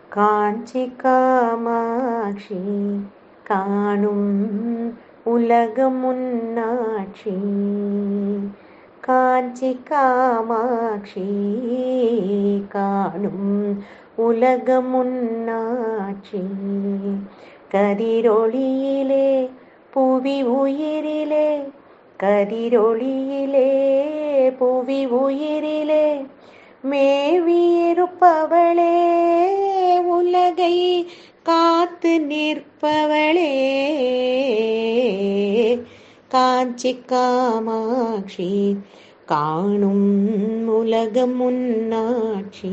காஞ்சி காமாட்சி காணும் உலகம் முன்னாட்சி காஞ்சி காமாட்சி காணும் உலகம் முன்னாட்சி கதிரொளியிலே புவி உயிரிலே கதிரொளியிலே புவி உயிரிலே மேவியிருப்பவளே உலகை காத்து நிற்பவளே காஞ்சி காமாட்சி காணும் உலகம் முன்னாட்சி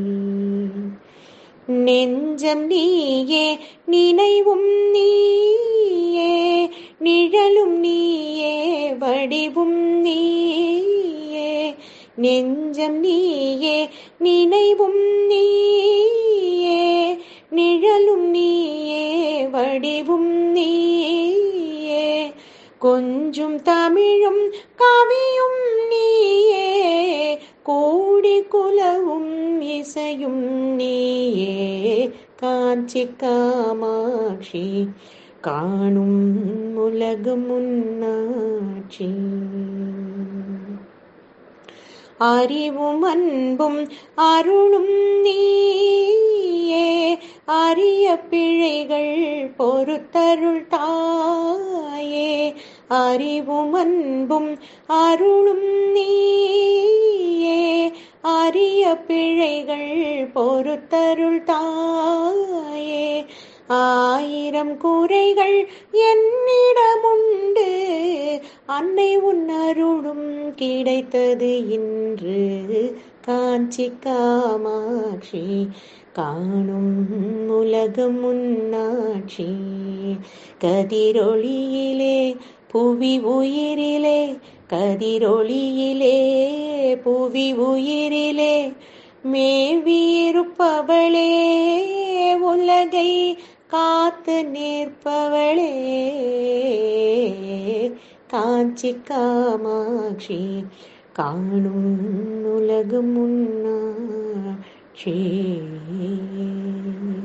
நெஞ்சம் நீயே நினைவும் நீயே நிழலும் நீயே வடிவும் நீயே நெஞ்சம் நீயே நினைவும் நீயே நிழலும் நீயே வடிவும் நீயே கொஞ்சம் தமிழும் கவியும் நீயே கோடி குலவும் இசையும் நீயே காஞ்சி காமாட்சி காணும் உலகம் முன்னாட்சி அறிவும் அன்பும் அருளும் நீயே அரிய பிழைகள் பொறுத்தருள் தாயே அறிவும் அன்பும் அருளும் நீயே அரிய பிழைகள் பொறுத்தருள் தாயே ஆயிரம் குறைகள் என்னிடமுண்டு அன்னை உன் அருளும் கிடைத்தது இன்று காஞ்சி காமாட்சி காணும் உலகம் முன்னாட்சி கதிரொளியிலே புவி உயிரிலே கதிரொளியிலே புவி உயிரிலே மேவியிருப்பவளே உலகை காத்து நிற்பவளே காஞ்சி காமாட்சி காணும் உலகம் முன்னாட்சி